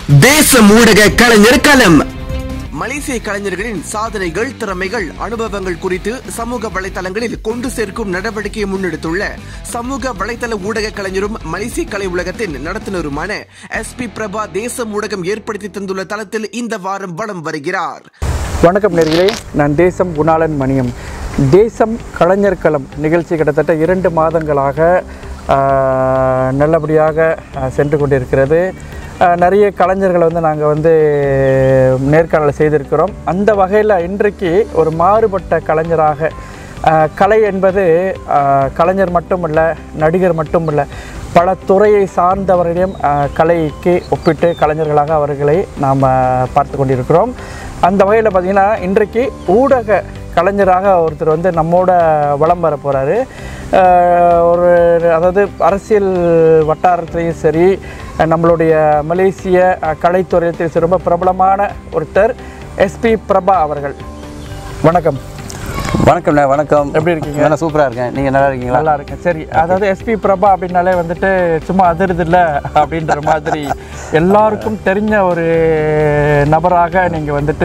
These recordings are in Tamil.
தேச ஊடக கலைஞர் களம் மலேசிய கலைஞர்களின் சாதனைகள் திறமைகள் அனுபவங்கள் குறித்து சமூக வலைதளங்களில் கொண்டு சேர்க்கும் நடவடிக்கையை முன்னெடுத்துள்ள சமூக வலைதள ஊடக கலைஞரும் மலேசிய கலை உலகத்தின் நடத்துனருமான எஸ் பி பிரபா தேசம் ஊடகம் ஏற்படுத்தி தந்துள்ள தளத்தில் இந்த வாரம் வலம் வருகிறார் வணக்கம் நேர்களே நான் தேசம் குணாளன் மணியம் தேசம் கலைஞர் களம் நிகழ்ச்சி கிட்டத்தட்ட இரண்டு மாதங்களாக ஆஹ், நல்லபடியாக ஆஹ், சென்று கொண்டிருக்கிறது ஆஹ், நிறைய கலைஞர்களை வந்து நாங்கள் வந்து நேர்காணல் செய்திருக்கிறோம் அந்த வகையில் இன்றைக்கு ஒரு மாறுபட்ட கலைஞராக ஆஹ், கலை என்பது ஆஹ், கலைஞர் மட்டுமல்ல நடிகர் மட்டுமல்ல பல துறையை சார்ந்தவர்களையும் ஆஹ், கலைக்கு ஒப்பிட்டு கலைஞர்களாக அவர்களை நாம் பார்த்து கொண்டிருக்கிறோம் அந்த வகையில் பார்த்திங்கன்னா இன்றைக்கு ஊடக கலைஞராக ஒருத்தர் வந்து நம்மோட வலம் வர போகிறாரு ஒரு அதாவது அரசியல் வட்டாரத்திலையும் சரி நம்மளுடைய மலேசிய அஹ், கலைத்துறையத்தில் சரி ரொம்ப பிரபலமான ஒருத்தர் எஸ்பி பிரபா அவர்கள் வணக்கம் வணக்கம்ண்ணே வணக்கம் எப்படி இருக்கீங்க? நல்லா சூப்பராக இருக்கேன் நீங்கள் நல்லா இருக்கீங்களா நல்லா இருக்கேன் சரி அதாவது எஸ்பி பிரபா அப்படின்னாலே வந்துட்டு சும்மா அதிருது இல்லை அப்படின்ற மாதிரி எல்லாருக்கும் தெரிஞ்ச ஒரு நபராக நீங்கள் வந்துட்டு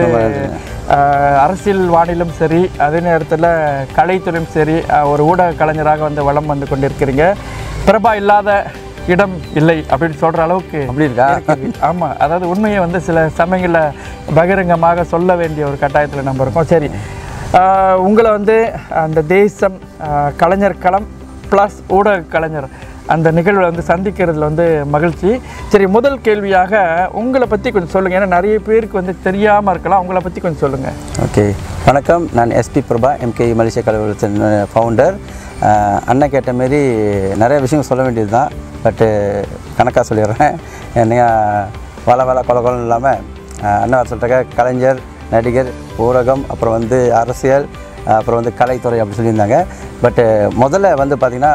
அஹ், அரசியல் வானிலும் சரி அதே நேரத்தில் கலைத்துறையும் சரி அஹ், ஒரு ஊடக கலைஞராக வந்து வலம் வந்து கொண்டிருக்கிறீங்க பிரபா இல்லாத இடம் இல்லை அப்படின்னு சொல்கிற அளவுக்கு அப்படி இருக்கா? இருக்குது. ஆமா அதாவது உண்மையை வந்து சில சமயங்களில் பகிரங்கமாக சொல்ல வேண்டிய ஒரு கட்டாயத்தில் நம்ம இருக்கோம் சரி ஆஹ் உங்களை வந்து அந்த தேசம் ஆஹ் கலைஞர் களம் ப்ளஸ் ஊடக கலைஞர் அந்த நிகழ்வில் வந்து சந்திக்கிறதுல வந்து மகிழ்ச்சி சரி முதல் கேள்வியாக உங்களை பற்றி கொஞ்சம் சொல்லுங்கள் ஏன்னா நிறைய பேருக்கு வந்து தெரியாமல் இருக்கலாம் உங்களை பற்றி கொஞ்சம் சொல்லுங்கள் ஓகே வணக்கம் நான் எஸ்பி பிரபா எம்கே மலேசிய கலைவரத்தின் ஃபவுண்டர் அண்ணன் கேட்ட மாரி நிறைய விஷயம் சொல்ல வேண்டியது தான் பட்டு கணக்காக சொல்லிடுறேன் என்னையா வள வள கொல கொலன்னு இல்லாமல் அண்ணன் வர சொல்லிட்டாக்க கலைஞர் நடிகர் ஊடகம் அப்புறம் வந்து அரசியல் அப்புறம் வந்து கலைத்துறை அப்படி சொல்லியிருந்தாங்க பட்டு முதல்ல வந்து பார்த்திங்கன்னா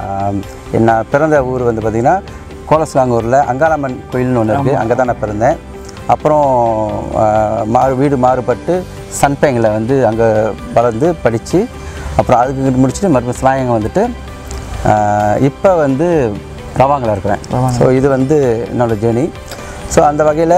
நான் பிறந்த ஊர் வந்து பார்த்திங்கன்னா கோலஸ்லாங்கூரில் அங்காளம்மன் கோயில்னு ஒன்று இருக்குது அங்கே தான் நான் பிறந்தேன் அப்புறம் ஆஹ், மாறு வீடு மாறுபட்டு சன்பேங்கில் வந்து அங்கே வளர்ந்து படித்து அப்புறம் அதுக்கு இங்கிட்டு முடிச்சுட்டு மறுபடியும் ஸ்லாயங்க வந்துட்டு இப்போ வந்து ரவாங்கில் இருக்கிறேன் ஸோ இது வந்து என்னோடய ஜேர்னி ஸோ அந்த வகையில்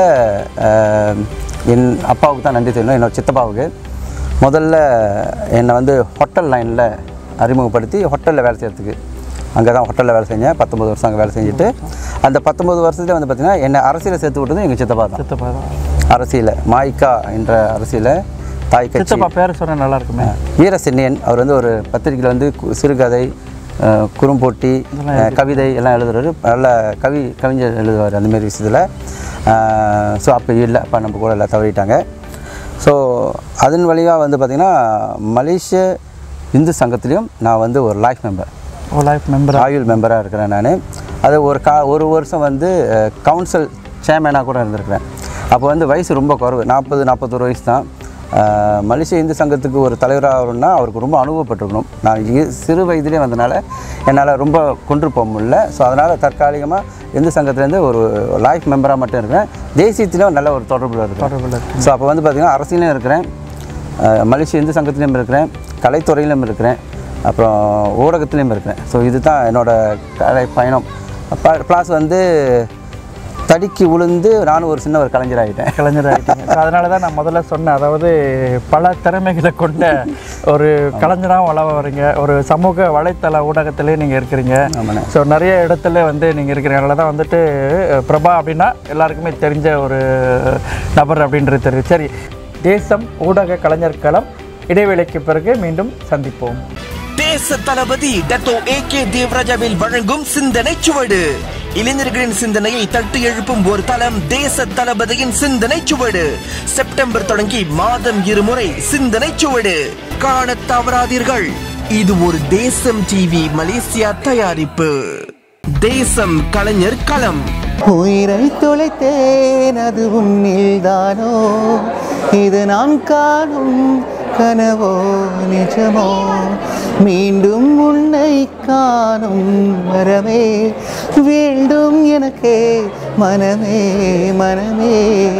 என் அப்பாவுக்கு தான் நன்றி தெரியணும் என்னோட சித்தப்பாவுக்கு முதல்ல என்னை வந்து ஹோட்டல் லைனில் அறிமுகப்படுத்தி ஹோட்டலில் வேலை செய்கிறதுக்கு அங்கே தான் ஹோட்டலில் வேலை செஞ்சேன் பத்தொம்பது வருஷம் அங்கே வேலை செஞ்சுட்டு அந்த பத்தொம்பது வருஷத்துல வந்து பார்த்திங்கன்னா என்னை அரசியலை சேர்த்து விட்டது எங்கள் சித்தப்பா தான் சித்தப்பா தான் அரசியல் மாய்க்கா என்ற அரசியல தாய் கட்சி சித்தப்பா பேர் சொன்னால் நல்லா இருக்குமே வீரசென்னியன் அவர் வந்து ஒரு பத்திரிக்கையில் வந்து கு- சிறுகதை அஹ், குறும்போட்டி அஹ், கவிதை எல்லாம் எழுதுறாரு நல்ல கவி கவிஞர் எழுதுவார் அந்த மாதிரி விஷயத்தில் ஸோ அப்போ இல்லை அப்போ நம்ம கூட எல்லாம் தவறிட்டாங்க ஸோ அதன் வழியாக வந்து பார்த்திங்கன்னா மலேசிய இந்து சங்கத்துலேயும் நான் வந்து ஒரு லைஃப் மெம்பர் ஓ லைஃப் மெம்பர் ஆயுள் மெம்பராக இருக்கிறேன் நான் அது ஒரு கா ஒரு வருஷம் வந்து கவுன்சில் சேர்மேனாக கூட இருந்திருக்கிறேன் அப்போ வந்து வயசு ரொம்ப குறைவு நாற்பது நாற்பத்தொரு வயசு தான் அஹ், மலேசிய இந்து சங்கத்துக்கு ஒரு தலைவராக ஆகணும்னா அவருக்கு ரொம்ப அனுபவப்பட்டிருக்கணும் நான் இ- சிறு வயதிலே வந்தனால என்னால் ரொம்ப கொண்டு போக முடியல ஸோ அதனால் தற்காலிகமாக இந்து சங்கத்துலேருந்து ஒரு லைஃப் மெம்பராக மட்டும் இருக்கிறேன் தேசியத்திலும் நல்ல ஒரு தொடர்பில் இருக்கிறேன் தொடர்பில் ஸோ அப்போ வந்து பார்த்திங்கன்னா அரசியலும் இருக்கிறேன் அஹ், மலேசிய இந்து சங்கத்திலையும் இருக்கிறேன் கலைத்துறையிலும் இருக்கிறேன் அப்புறம் ஊடகத்திலையும் இருக்கிறேன் ஸோ இதுதான் என்னோடய கலை பயணம் ப்ளஸ் வந்து தடிக்கு உளுந்து நானும் ஒரு சின்ன ஒரு கலைஞர் ஆகிட்டேன் கலைஞர் ஆகிட்டீங்க அதனால தான் நான் முதல்ல சொன்னேன் அதாவது பல திறமைகளை கொண்ட ஒரு கலைஞராக வளர வரீங்க ஒரு சமூக வலைத்தள ஊடகத்திலே நீங்கள் இருக்கிறீங்க ஆமாண்ணே ஸோ நிறைய இடத்துல வந்து நீங்கள் இருக்கிறீங்க அதனால தான் வந்துட்டு பிரபா அப்படின்னா எல்லாருக்குமே தெரிஞ்ச ஒரு நபர் அப்படின்றது தெரியும் சரி தேசம் ஊடக கலைஞர் களம் இடைவேளைக்கு பிறகு மீண்டும் சந்திப்போம் தேச தளபதி டத்தோ ஏ கே தேவராஜாவில் வழங்கும் சிந்தனை சுவடு இளைஞர்களின் சிந்தனையை தட்டி எழுப்பும் ஒரு தளம் தேச தளபதியின் சிந்தனை சுவடு செப்டம்பர் தொடங்கி மாதம் இருமுறை சிந்தனை சுவடு காணத் தவறாதீர்கள் இது ஒரு தேசம் டிவி மலேசியா தயாரிப்பு தேசம் கலைஞர் களம் உயிரை தொலைத்தேன் அது உன்னில்தானோ இது நான் காணும் கனவோ நிஜமோ மீண்டும் உன்னை காணும் வரமே வேண்டும் எனக்கே மனமே மனமே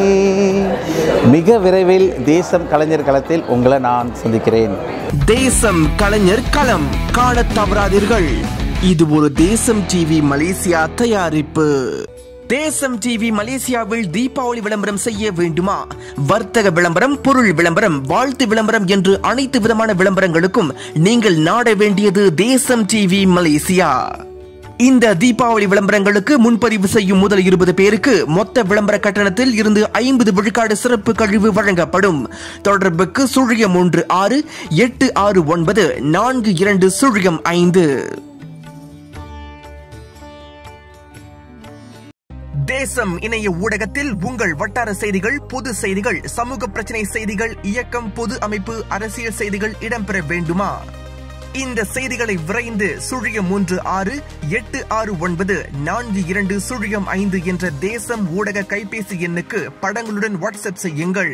மிக விரைவில் தேசம் கலைஞர் களத்தில் உங்களை நான் சந்திக்கிறேன் தேசம் கலைஞர் களம் காணத் தவறாதீர்கள் இது ஒரு தேசம் டிவி மலேசியா தயாரிப்பு தேசம் டிவி மலேசியாவில் தீபாவளி விளம்பரம் செய்ய வேண்டுமா வர்த்தக விளம்பரம் பொருள் விளம்பரம் வாழ்த்து விளம்பரம் என்று அனைத்து விதமான விளம்பரங்களுக்கும் நீங்கள் நாட வேண்டியது தேசம் டிவி மலேசியா இந்த தீபாவளி விளம்பரங்களுக்கு முன்பதிவு செய்யும் முதல் இருபது பேருக்கு மொத்த விளம்பர கட்டணத்தில் இருந்து ஐம்பது விழுக்காடு சிறப்பு கழிவு வழங்கப்படும் தொடர்புக்கு சுழியம் ஒன்று ஆறு எட்டு ஆறு ஒன்பது நான்கு இரண்டு சுழியம் ஐந்து தேசம் இணைய ஊடகத்தில் உங்கள் வட்டார செய்திகள் பொது செய்திகள் சமூக பிரச்சனை செய்திகள் இயக்கம் பொது அமைப்பு அரசியல் செய்திகள் இடம்பெற வேண்டுமா இந்த செய்திகளை விரைந்து சுழியம் மூன்று ஆறு எட்டு ஆறு ஒன்பது நான்கு இரண்டு சுழியம் ஐந்து என்ற தேசம் ஊடக கைபேசி எண்ணுக்கு படங்களுடன் வாட்ஸ்அப் செய்யுங்கள்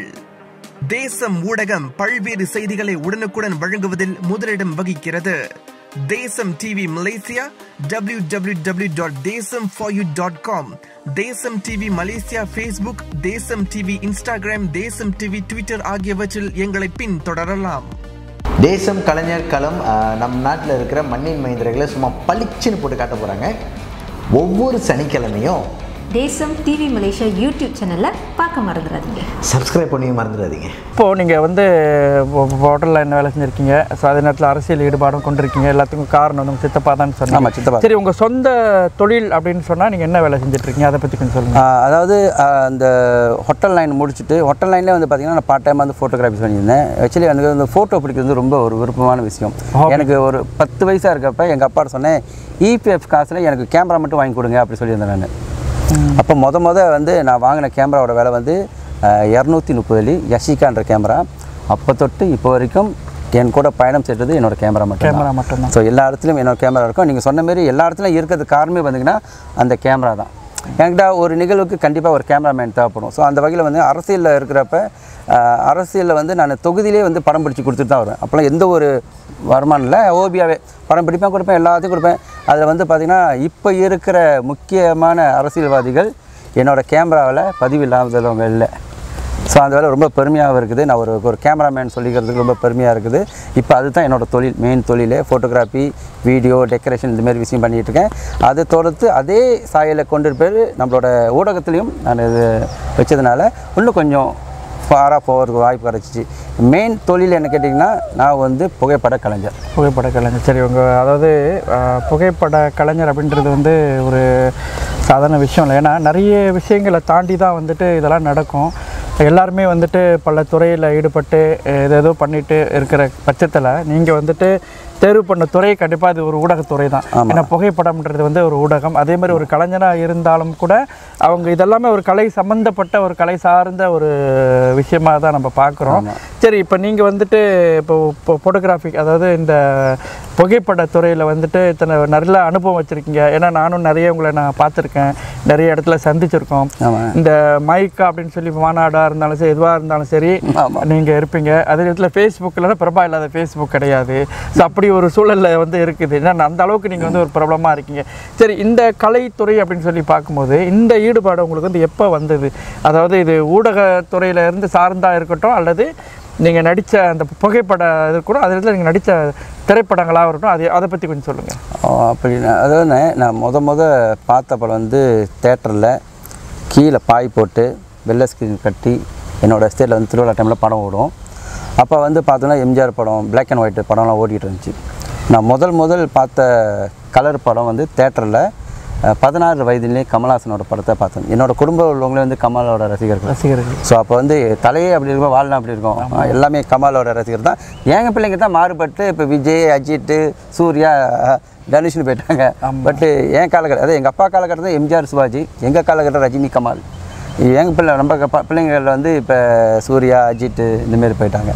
தேசம் ஊடகம் பல்வேறு செய்திகளை உடனுக்குடன் வழங்குவதில் முதலிடம் வகிக்கிறது Desam TV Malaysia W W W dot Desam for you dot com Desam TV Malaysia Facebook Desam TV Instagram Desam TV Twitter ஆகியவற்றில் எங்களை பின்தொடரலாம் தேசம் கலைஞர் களம் ஆஹ், நம் நாட்டில் இருக்கிற மண்ணின் மைந்தர்களை சும்மா பளிச்சுன்னு போட்டு காட்ட போகிறாங்க ஒவ்வொரு சனிக்கிழமையும் தேசம் டிவி மலேசியா யூடியூப் சேனலில் பார்க்க மறந்துடாதீங்க சப்ஸ்கிரைப் பண்ணி மறந்துடாதீங்க இப்போது நீங்கள் வந்து ஹோட்டலில் என்ன வேலை செஞ்சுருக்கீங்க ஸோ அதே நேரத்தில் அரசியல் ஈடுபாடும் கொண்டிருக்கீங்க எல்லாத்துக்கும் காரணம் வந்து உங்க சித்தப்பா தான் ஆமா, சொன்னீங்க சித்தப்பா. சரி உங்கள் சொந்த தொழில் அப்படின்னு சொன்னால் நீங்கள் என்ன வேலை செஞ்சுட்டு இருக்கீங்க அதை பற்றி கொஞ்சம் சொல்லுங்கள் ஆஹ் அதாவது ஆஹ் அந்த ஹோட்டல் லைன் முடிச்சுட்டு ஹோட்டல் லைன்லேயே வந்து பார்த்தீங்கன்னா நான் பார்ட் டைமாக வந்து ஃபோட்டோகிராஃபி பண்ணியிருந்தேன் ஆக்சுவலி எனக்கு அந்த ஃபோட்டோ பிடிக்கிறது ரொம்ப ஒரு விருப்பமான விஷயம் எனக்கு ஒரு பத்து வயசாக இருக்கப்ப எங்கள் அப்பா சொன்னேன் இபிஎஃப் காசில் எனக்கு கேமரா மட்டும் வாங்கி கொடுங்க அப்படி சொல்லியிருந்தேன் நான் அப்போ மொத மொத வந்து நான் வாங்கின கேமராவோட விலை வந்து இரநூத்தி முப்பது யஷிகான்ற கேமரா அப்போ தொட்டு இப்போ வரைக்கும் என் கூட பயணம் செய்கிறது என்னோட கேமரா மட்டும் கேமரா மட்டும்தான் ஸோ எல்லா இடத்துலையும் என்னோட கேமரா இருக்கும் நீங்கள் சொன்ன மாதிரி எல்லா இடத்துலையும் இருக்கிறதுக்கு காரணமே பார்த்தீங்கன்னா அந்த கேமரா தான் என்கிட்ட ஒரு நிகழ்வுக்கு கண்டிப்பாக ஒரு கேமராமேன் தேவைப்படும் ஸோ அந்த வகையில் வந்து அரசியலில் இருக்கிறப்ப அரசியலில் வந்து நான் தொகுதியிலே வந்து படம் பிடிச்சி கொடுத்துட்டு தான் வருவேன் அப்போலாம் எந்த ஒரு வருமானம் இல்லை ஓபியாவே படம் பிடிப்பேன் கொடுப்பேன் எல்லாத்தையும் கொடுப்பேன் அதில் வந்து பார்த்திங்கன்னா இப்போ இருக்கிற முக்கியமான அரசியல்வாதிகள் என்னோட கேமராவில் பதிவு இல்லாதவங்க இல்லை ஸோ அந்த வேலை ரொம்ப பெருமையாக இருக்குது நான் ஒரு ஒரு கேமராமேன் சொல்லிக்கிறதுக்கு ரொம்ப பெருமையாக இருக்குது இப்போ அதுதான் என்னோட தொழில் மெயின் தொழிலே ஃபோட்டோகிராஃபி வீடியோ டெக்கரேஷன் இந்த மாதிரி விஷயம் பண்ணிகிட்டு இருக்கேன் அதை தொடர்த்து அதே சாயலை கொண்டு போய் நம்மளோட ஊடகத்துலேயும் நான் இது வச்சதுனால இன்னும் கொஞ்சம் ஃபாராக போகிறதுக்கு வாய்ப்பு கிடச்சிச்சு மெயின் தொழில் என்ன கேட்டிங்கன்னா நான் வந்து புகைப்பட கலைஞர் புகைப்பட கலைஞர் சரி உங்கள் அதாவது அஹ், புகைப்பட கலைஞர் அப்படின்றது வந்து ஒரு சாதாரண விஷயம் இல்லை ஏன்னா நிறைய விஷயங்களை தாண்டி தான் வந்துட்டு இதெல்லாம் நடக்கும் எல்லாருமே வந்துட்டு பல துறையில் ஈடுபட்டு எது ஏதோ பண்ணிட்டு இருக்கிற பட்சத்தில் நீங்கள் வந்துட்டு தேர்வு பண்ண துறை கண்டிப்பாக இது ஒரு ஊடகத்துறை தான் ஏன்னா புகைப்படம்ன்றது வந்து ஒரு ஊடகம் அதே மாதிரி ஒரு கலைஞராக இருந்தாலும் கூட அவங்க இதெல்லாமே ஒரு கலை சம்பந்தப்பட்ட ஒரு கலை சார்ந்த ஒரு விஷயமா தான் நம்ம பார்க்குறோம் சரி இப்போ நீங்கள் வந்துட்டு இப்போ இப்போ ஃபோட்டோகிராஃபி அதாவது இந்த புகைப்பட துறையில் வந்துட்டு இத்தனை நல்ல அனுபவம் வச்சுருக்கீங்க ஏன்னா நானும் நிறைய உங்களை நான் பார்த்துருக்கேன் நிறைய இடத்துல சந்திச்சிருக்கோம் ஆமாம் இந்த மைக்கா அப்படின்னு சொல்லி மாநாடாக இருந்தாலும் சரி எதுவாக இருந்தாலும் சரி ஆமாம். நீங்கள் இருப்பீங்க அதே நேரத்தில் ஃபேஸ்புக்கில் பிரபா இல்லாத ஃபேஸ்புக் கிடையாது ஸோ அப்படி ஒரு சூழலில் வந்து இருக்குது ஏன்னா அந்த அளவுக்கு நீங்கள் வந்து ஒரு பிரபலமாக இருக்கீங்க சரி இந்த கலைத்துறை அப்படின்னு சொல்லி பார்க்கும்போது இந்த ஈடுபாடு உங்களுக்கு வந்து எப்போ வந்தது அதாவது இது ஊடகத்துறையில இருந்து சார்ந்தா இருக்கட்டும் அல்லது நீங்கள் நடித்த அந்த புகைப்பட இது கூட அதில் நீங்கள் நடித்த திரைப்படங்களாக இருக்கட்டும் அதை அதை பற்றி கொஞ்சம் சொல்லுங்கள் அப்படி நான் அதாவது நான் நான் முத முத பார்த்த படம் வந்து தேட்டரில் கீழே பாய் போட்டு வெள்ளை ஸ்க்ரீன் கட்டி என்னோடய எஸ்டேட்டில் வந்து திருவிழா டைமில் படம் ஓடும் அப்போ வந்து பார்த்தோன்னா எம்ஜிஆர் படம் Black அண்ட் ஒயிட் படம்லாம் ஓடிட்டு இருந்துச்சு நான் முதல் முதல் பார்த்த கலர் படம் வந்து தேட்டரில் பதினாறு வயதிலே கமல்ஹாசனோட படத்தை பார்த்தேன் என்னோட குடும்ப உள்ளவங்களே வந்து கமலோட ரசிகர்கள் ரசிகர்கள் ஸோ அப்போ வந்து தலையே அப்படி இருக்கும் வாழ்னா அப்படி இருக்கும் எல்லாமே கமலோட ரசிகர் தான் எங்கள் பிள்ளைங்க தான் மாறுபட்டு இப்போ விஜய் அஜித் சூர்யா தனுஷ்னு போயிட்டாங்க பட்டு என் காலகட்டம் அதாவது எங்கள் அப்பா காலகட்டத்தில் எம்ஜிஆர் சிவாஜி எங்கள் காலகட்டம் ரஜினி கமல் எங்கள் பிள்ளை நம்ம க- பிள்ளைங்களில் வந்து இப்போ சூர்யா அஜித் இந்தமாரி போயிட்டாங்க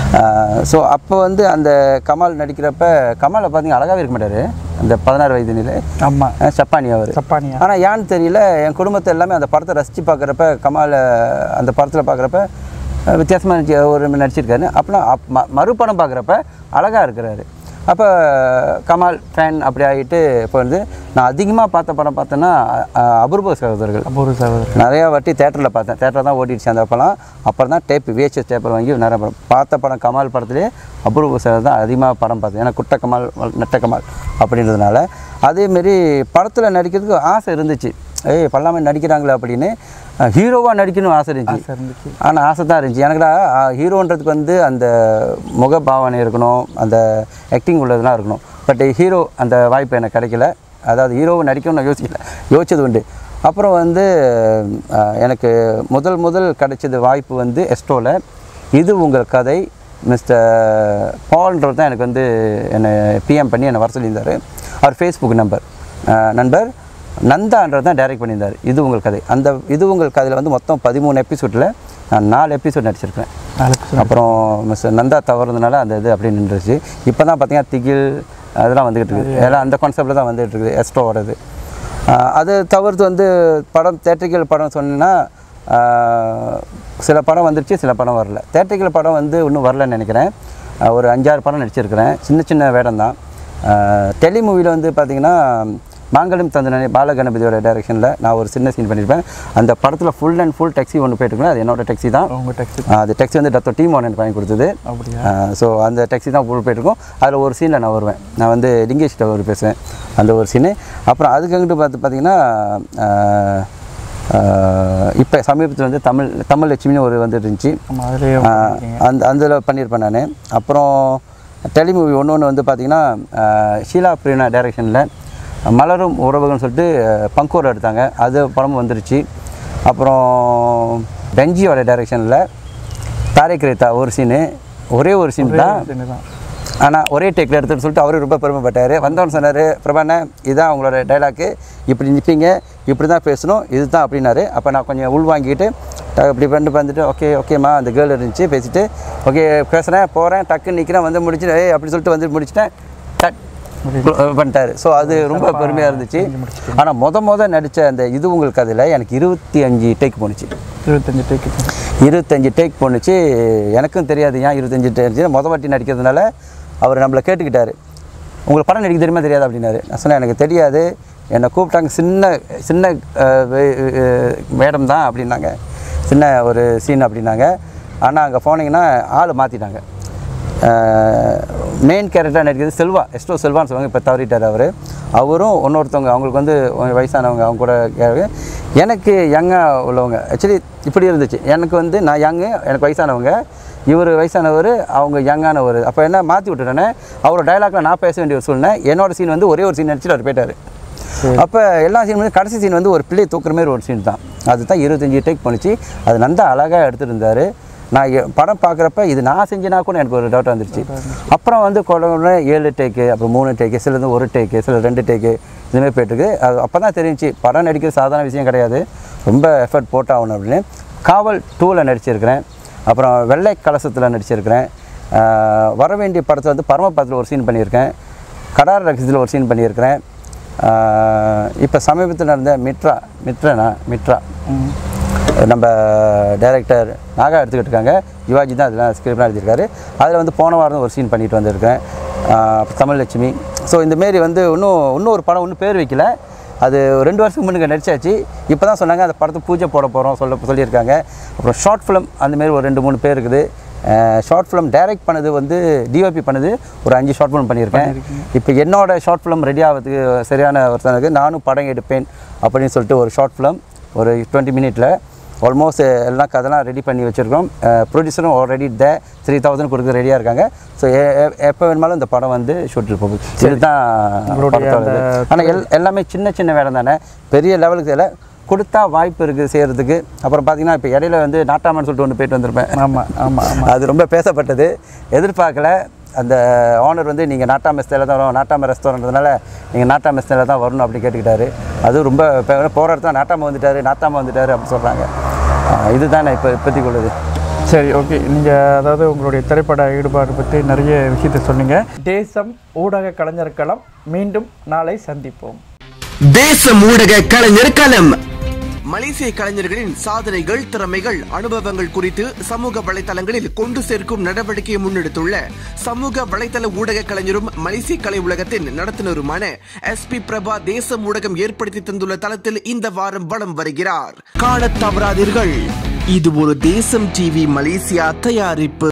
ஸோ அப்போ வந்து அந்த கமல் நடிக்கிறப்ப கமலை பார்த்தீங்க அழகாகவே இருக்க மாட்டார் அந்த பதினாறு வயது நிலை ஆமாம் சப்பானி அவர் சப்பானியா ஆனால் ஏன்னு தெரியல என் குடும்பத்தை எல்லாமே அந்த படத்தை ரசித்து பார்க்குறப்ப கமால் அந்த படத்தில் பார்க்குறப்ப வித்தியாசமாக நடிச்சு ஒரு நடிச்சிருக்காரு அப்புறம் அப் ம- மறுபடம் பார்க்குறப்ப அழகாக இருக்கிறாரு அப்போ கமால் ஃபேன் அப்படி ஆகிட்டு இப்போ வந்து நான் அதிகமாக பார்த்த படம் பார்த்தேன்னா அ- அபூர்வ சகோதரர்கள் அபூர்வ சகோதரர் நிறையா வாட்டி தேட்டரில் பார்த்தேன் தேட்டரில் தான் ஓடிடுச்சு அந்த அப்போலாம் அப்புறம் தான் டேப் விஹெச்எஸ் டேப்பில் வாங்கி நிறைய படம் பார்த்த படம் கமால் படத்துலேயே அபூர்வ சார் தான் அதிகமாக படம் பார்த்தேன் ஏன்னா குட்ட கமால் வல்- நெட்ட கமால் அப்படின்றதுனால அதேமாரி படத்தில் நடிக்கிறதுக்கு ஆசை இருந்துச்சு ஏய் பல்லாமை நடிக்கிறாங்களே அப்படின்னு ஹீரோவாக நடிக்கணும் ஆசை இருந்துச்சு இருந்துச்சு. ஆனால் ஆசை தான் இருந்துச்சு எனக்குடா ஹீரோன்றதுக்கு வந்து அந்த முக பாவனை இருக்கணும் அந்த ஆக்டிங் உள்ளதெல்லாம் இருக்கணும் பட் ஹீரோ அந்த வாய்ப்பு எனக்கு கிடைக்கல அதாவது ஹீரோவை நடிக்கணும்னு நான் யோசிக்கல யோசிச்சது உண்டு அப்புறம் வந்து அஹ், எனக்கு முதல் முதல் கிடைச்சது வாய்ப்பு வந்து எஸ்ட்ரோவில் இது உங்கள் கதை மிஸ்டர் பால்ன்றவர் தான் எனக்கு வந்து என்னை பிஎம் பண்ணி என்னை வர சொல்லியிருந்தார் அவர் ஃபேஸ்புக் நம்பர் நண்பர் நந்தான்றது தான் டைரக்ட் பண்ணியிருந்தார் இது உங்கள் கதை அந்த இது உங்கள் கதையில் வந்து மொத்தம் பதிமூணு எபிசோடில் நான் நாலு எபிசோட் நடிச்சிருக்கேன் நாளைக்கு அப்புறம் மிஸ்டர் நந்தா தவறுனதுனால அந்த இது அப்படியே நின்றுச்சு இப்போ தான் பார்த்தீங்கன்னா திகில் அதெல்லாம் வந்துகிட்டு இருக்குது எல்லாம் அந்த கான்செப்டில் தான் வந்துகிட்டு இருக்குது எஸ்ட்ரோவோடது ஆஹ் அது தவிர்த்து வந்து படம் தேட்டரிக்கல் படம் சொன்னீங்கன்னா ஆஹ் சில படம் வந்துருச்சு சில படம் வரல தேட்டரிக்கல் படம் வந்து இன்னும் வரலன்னு நினைக்கிறேன் ஆஹ் ஒரு அஞ்சாறு படம் நடிச்சிருக்கிறேன் சின்ன சின்ன வேடம் தான் டெலி மூவியில் வந்து பார்த்திங்கன்னா மாங்கலம் தந்தனே பாலகணபதியோட டைரக்ஷனில் நான் ஒரு சின்ன சீன் பண்ணியிருப்பேன் அந்த படத்தில் ஃபுல் அண்ட் ஃபுல் டெக்ஸி ஒன்று போயிட்டுருக்கேன் அது என்னோட டெக்ஸி தான் உங்க டெக்ஸ்ட் ஆஹ் அது டெக்ஸி வந்து டத்தோ டீம் ஒன்று எனக்கு வாங்கி கொடுத்தது அப்படியா ஸோ அந்த டெக்ஸி தான் ஃபுல் போயிட்டுருக்கோம் அதில் ஒரு சீனில் நான் வருவேன் நான் வந்து லிங்கேஷ்கிட்ட ஒரு பேசுவேன் அந்த ஒரு சீனு அப்புறம் அதுக்கு அங்கிட்டு பார்த்து பார்த்தீங்கன்னா இப்போ சமீபத்தில் வந்து தமிழ் தமிழ் லட்சுமின்னு ஒரு வந்துட்டு இருந்துச்சு ஆமாம் அதுலேயே ஆஹ் அந்த அதில் பண்ணியிருப்பேன் நான் அப்புறம் டெலிமூவி ஒன்று ஒன்று வந்து பார்த்திங்கன்னா ஷீலா பிரியனா டைரக்ஷனில் மலரும் உறவுகள்னு சொல்லிட்டு அஹ், பங்கோர் எடுத்தாங்க அது படமும் வந்துருச்சு அப்புறம் பெஞ்சியோட டைரக்ஷனில் தாரேக் ரேத்தா ஒரு சீனு ஒரே ஒரு சீன் தான் தான் ஆனால் ஒரே டேக்கில் எடுத்துன்னு சொல்லிட்டு அவரு ரொம்ப பெருமைப்பட்டார் வந்தவன் சொன்னார் பிரபாண்ணே இதுதான் உங்களோட டைலாக்கு இப்படி நிற்பீங்க இப்படி தான் பேசணும் இதுதான் அப்படின்னாரு அப்போ நான் கொஞ்சம் உள் வாங்கிட்டு ட- இப்படி பண்ணி வந்துட்டு ஓகே ஓகேம்மா அந்த கேர்ள் இருந்துச்சு பேசிட்டு ஓகே பேசுகிறேன் போகிறேன் டக்குன்னு நிற்கிறேன் வந்து முடிச்சுட்டு ஏய் அப்படி சொல்லிட்டு வந்து முடிச்சிட்டேன் டக் பண்ணிட்டாரு ஸோ அது ரொம்ப பெருமையாக இருந்துச்சு ஆனால் மொத மொத நடித்த அந்த இது உங்கள் கதையில் எனக்கு இருபத்தி அஞ்சு டேக் போணுச்சு இருபத்தஞ்சு டேக்கு இருபத்தஞ்சு டேக் போணுச்சு எனக்கும் தெரியாது ஏன் இருபத்தஞ்சு டேக் மொத வாட்டி நடிக்கிறதுனால அவர் நம்மளை கேட்டுக்கிட்டாரு உங்களுக்கு படம் நடிக்க தெரியுமா தெரியாது அப்படின்னாரு நான் சொன்னேன் எனக்கு தெரியாது என்னை கூப்பிட்டாங்க சின்ன சின்ன அஹ், வே- அஹ், மேடம் தான் அப்படின்னாங்க சின்ன ஒரு சீன் அப்படின்னாங்க ஆனால் அங்கே போனீங்கன்னா ஆள் மாற்றிட்டாங்க மெயின் கேரக்டராக நடிக்கிறது செல்வா எஸ்டோ செல்வான்னு சொல்லுவாங்க இப்போ தவறிட்டார் அவர் அவரும் இன்னொருத்தவங்க அவங்களுக்கு வந்து கொஞ்சம் வயசானவங்க அவங்க கூட கேரக்டர். எனக்கு யங்காக உள்ளவங்க ஆக்சுவலி இப்படி இருந்துச்சு எனக்கு வந்து நான் யங்கு எனக்கு வயசானவங்க இவர் வயசானவர் அவங்க யங்கானவர் அப்போ என்ன மாற்றி விட்டுட்டேனே அவரோட டைலாக்ல நான் பேச வேண்டிய ஒரு சூழ்நிலை என்னோட சீன் வந்து ஒரே ஒரு சீன் நடிச்சுட்டு அவர் போயிட்டார் அப்போ எல்லா சீன் வந்து கடைசி சீன் வந்து ஒரு பிள்ளை தூக்குற மாதிரி ஒரு சீன் தான் அதுதான் இருபத்தஞ்சி டேக் பண்ணிச்சு அது நந்தா அழகாக எடுத்துட்டு இருந்தார் நான் எ- படம் பார்க்குறப்ப இது நான் செஞ்சேனா கூட எனக்கு ஒரு டவுட் வந்துருச்சு அப்புறம் வந்து கொள்ள ஏழு டேக்கு அப்புறம் மூணு டேக்கு சிலது ஒரு டேக்கு சில ரெண்டு டேக்கு இதுமாதிரி போயிட்டுருக்கு அது அப்போ தான் தெரிஞ்சுச்சு படம் நடிக்கிறது சாதாரண விஷயம் கிடையாது ரொம்ப எஃபர்ட் போட்டாகணும் அப்படின்னு காவல் டூவில் நடிச்சிருக்கிறேன் அப்புறம் வெள்ளை கலசத்தில் நடிச்சிருக்கிறேன் ஆஹ் வர வேண்டிய படத்தில் வந்து பரமபதத்தில் ஒரு சீன் பண்ணியிருக்கேன் கடார் ரகசியத்தில் ஒரு சீன் பண்ணியிருக்கிறேன் இப்போ சமீபத்தில் நடந்த மிட்ரா மிட்ரனா மிட்ரா நம்ம டைரக்டர் நாகா எடுத்துக்கிட்டு இருக்காங்க யுவாஜி தான் அதெல்லாம் ஸ்கிரிப்ட்லாம் எழுதியிருக்காரு அதில் வந்து போன வாரம் ஒரு சீன் பண்ணிட்டு வந்திருக்கேன் ஆஹ் அப்புறம் தமிழ்லட்சுமி ஸோ இந்தமாரி வந்து இன்னும் இன்னும் ஒரு படம் இன்னும் பேர் வைக்கல அது ரெண்டு வருஷத்துக்கு முன்னுக்கு நடிச்சாச்சு இப்போ தான் சொன்னாங்க அந்த படத்தை பூஜை போட போகிறோம் சொல்ல சொல்லியிருக்காங்க அப்புறம் ஷார்ட் ஃபிலிம் அந்தமாரி ஒரு ரெண்டு மூணு பேர் இருக்குது ஷார்ட் ஃபிலிம் டைரக்ட் பண்ணது வந்து டிஓபி பண்ணது ஒரு அஞ்சு ஷார்ட் ஃபிலிம் பண்ணியிருக்கேன் இப்போ என்னோட ஷார்ட் ஃபிலிம் ரெடி ஆகிறதுக்கு சரியான ஒருத்தனுக்கு நானும் படம் எடுப்பேன் அப்படின்னு சொல்லிட்டு ஒரு ஷார்ட் ஃபிலிம் ஒரு டுவெண்ட்டி மினிட்ல ஆல்மோஸ்ட் எல்லாம் கதெல்லாம் ரெடி பண்ணி வச்சுருக்கோம் ப்ரொடியூசரும் ஆல்ரெடி த த்ரீ தௌசண்ட் கொடுக்க ரெடியாக இருக்காங்க ஸோ எப்போ வேணுமாலும் இந்த படம் வந்து ஷூட்டில் போகுது இதுதான் உங்களுடைய படத்தோட இது. அந்த ஆனால் எல் எல்லாமே சின்ன சின்ன வேலை தானே பெரிய லெவலுக்கு தெரியல கொடுத்தா வாய்ப்பு இருக்குது செய்கிறதுக்கு அப்புறம் பார்த்தீங்கன்னா இப்போ இடையில வந்து நாட்டாமன்னு சொல்லிட்டு ஒன்று போயிட்டு வந்திருப்பேன் ஆமாம் ஆமாம் ஆமாம் அது ரொம்ப பேசப்பட்டது எதிர்பார்க்கல அந்த ஓனர் வந்து நீங்கள் நாட்டா மெஸ்தில் தான் வரும் நாட்டாம ரெஸ்டாரண்ட்னால நீங்கள் நாட்டா மெஸ்தில் தான் வரணும் அப்படி கேட்டுக்கிட்டாரு அது ரொம்ப பே- போகிற இடத்துல நாட்டாம வந்துட்டாரு நாட்டாம வந்துட்டாரு அப்படி சொல்கிறாங்க இதுதான் நான் இப்போ இப்போதைக்கு உள்ளது சரி ஓகே நீங்கள் அதாவது உங்களுடைய திரைப்பட ஈடுபாடு பற்றி நிறைய விஷயத்தை சொன்னீங்க தேசம் ஊடக கலைஞர் களம் மீண்டும் நாளை சந்திப்போம் தேசம் ஊடக கலைஞர் களம் மலேசிய கலைஞர்களின் சாதனைகள் திறமைகள் அனுபவங்கள் குறித்து சமூக வலைதளங்களில் கொண்டு சேர்க்கும் நடவடிக்கையை முன்னெடுத்துள்ள சமூக வலைதள ஊடக கலைஞரும் மலேசிய கலை உலகத்தின் நடத்துனருமான எஸ் பி பிரபா தேசம் ஊடகம் ஏற்படுத்தி தந்துள்ள தளத்தில் இந்த வாரம் வலம் வருகிறார் காணத் தவறாதீர்கள் இது ஒரு தேசம் டிவி மலேசியா தயாரிப்பு